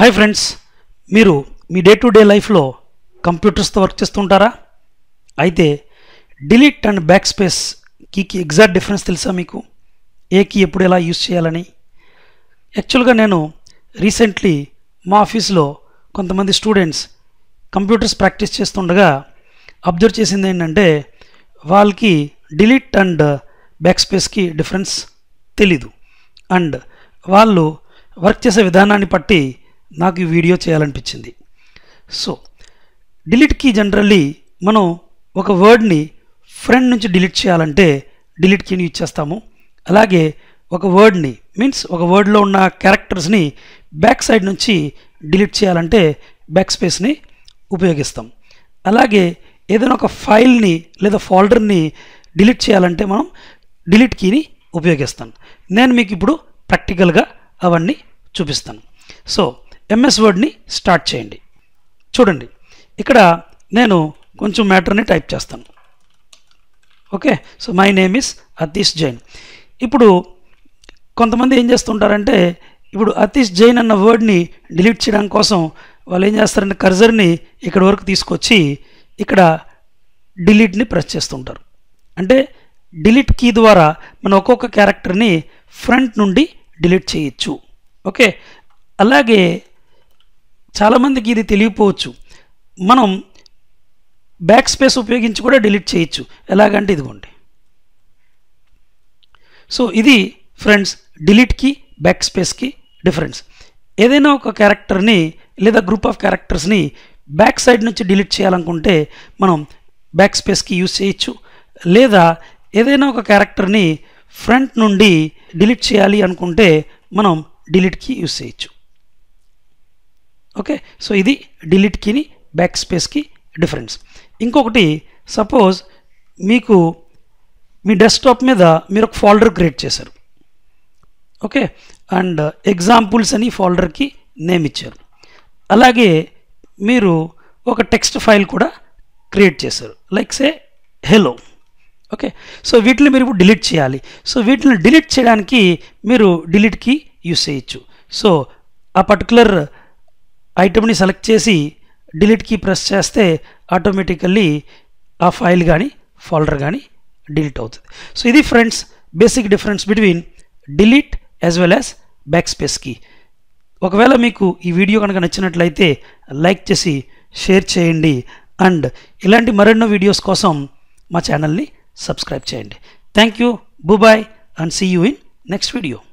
hi friends మీరు మీ day to day లైఫ్లో కంప్యూటర్స్తో work చేస్తుంటారా అయితే డిలీట్ అండ్ బ్యాక్ స్పేస్ కీకి ఎగ్జాక్ట్ డిఫరెన్స్ తెలుసా మీకు ఏ కీ ఎప్పుడు ఎలా యూస్ చేయాలని యాక్చువల్గా నేను రీసెంట్లీ మా ఆఫీస్లో కొంతమంది స్టూడెంట్స్ కంప్యూటర్స్ ప్రాక్టీస్ చేస్తుండగా అబ్జర్వ్ చేసింది ఏంటంటే వాళ్ళకి డిలీట్ అండ్ బ్యాక్ స్పేస్కి డిఫరెన్స్ తెలీదు అండ్ వాళ్ళు వర్క్ చేసే విధానాన్ని బట్టి నాకు ఈ వీడియో చేయాలనిపించింది సో డిలీట్ కీ జనరల్లీ మనం ఒక వర్డ్ని ఫ్రంట్ నుంచి డిలీట్ చేయాలంటే డిలీట్ కీని యూజ్ చేస్తాము అలాగే ఒక వర్డ్ని మీన్స్ ఒక వర్డ్లో ఉన్న క్యారెక్టర్స్ని బ్యాక్ సైడ్ నుంచి డిలీట్ చేయాలంటే బ్యాక్ స్పేస్ని ఉపయోగిస్తాం అలాగే ఏదైనా ఒక ఫైల్ని లేదా ఫోల్డర్ని డిలీట్ చేయాలంటే మనం డిలీట్ కీని ఉపయోగిస్తాం నేను మీకు ఇప్పుడు ప్రాక్టికల్గా అవన్నీ చూపిస్తాను సో ఎంఎస్ వర్డ్ని స్టార్ట్ చేయండి చూడండి ఇక్కడ నేను కొంచెం మ్యాటర్ని టైప్ చేస్తాను okay so my name is Atish Jain ఇప్పుడు కొంతమంది ఏం చేస్తుంటారంటే ఇప్పుడు అతీష్ జైన్ అన్న వర్డ్ని డిలీట్ చేయడం కోసం వాళ్ళు ఏం చేస్తారంటే కర్జర్ని ఇక్కడ వరకు తీసుకొచ్చి ఇక్కడ డిలీట్ని ప్రెస్ చేస్తుంటారు అంటే డిలీట్ కీ ద్వారా మనం ఒక్కొక్క క్యారెక్టర్ని ఫ్రంట్ నుండి డిలీట్ చేయొచ్చు ఓకే అలాగే చాలామందికి ఇది తెలియకపోవచ్చు మనం బ్యాక్ స్పేస్ ఉపయోగించి కూడా డిలీట్ చేయొచ్చు ఎలాగంటే ఇదిగోండి సో ఇది ఫ్రెండ్స్ డిలీట్కి బ్యాక్ స్పేస్కి డిఫరెన్స్ ఏదైనా ఒక క్యారెక్టర్ని లేదా గ్రూప్ ఆఫ్ క్యారెక్టర్స్ని బ్యాక్ సైడ్ నుంచి డిలీట్ చేయాలనుకుంటే మనం బ్యాక్ స్పేస్కి యూస్ చేయొచ్చు లేదా ఏదైనా ఒక క్యారెక్టర్ని ఫ్రంట్ నుండి డిలీట్ చేయాలి అనుకుంటే మనం డిలీట్కి యూస్ చేయొచ్చు ఓకే సో ఇది డిలీట్ కీని బ్యాక్ స్పేస్కి డిఫరెన్స్ ఇంకొకటి సపోజ్ మీకు మీ డెస్క్టాప్ మీద మీరు ఒక ఫోల్డర్ క్రియేట్ చేశారు ఓకే అండ్ ఎగ్జాంపుల్స్ అని ఫోల్డర్కి నేమ్ ఇచ్చారు అలాగే మీరు ఒక టెక్స్ట్ ఫైల్ కూడా క్రియేట్ చేశారు like say hello okay so వీటిని మీరు ఇప్పుడు డిలీట్ చేయాలి సో వీటిని డిలీట్ చేయడానికి మీరు డిలీట్కి యూస్ చేయొచ్చు సో ఆ పర్టికులర్ ఐటమ్ని సెలెక్ట్ చేసి డిలీట్ కీ ప్రెస్ చేస్తే ఆటోమేటికల్లీ ఆ ఫైల్ కానీ ఫోల్డర్ కానీ డిలీట్ అవుతుంది సో ఇది friends basic difference between delete as well as back space key ఒకవేళ మీకు ఈ వీడియో కనుక నచ్చినట్లయితే లైక్ చేసి షేర్ చేయండి అండ్ ఇలాంటి మరెన్నో వీడియోస్ కోసం మా ఛానల్ని సబ్స్క్రైబ్ చేయండి thank you bubye and see you in next video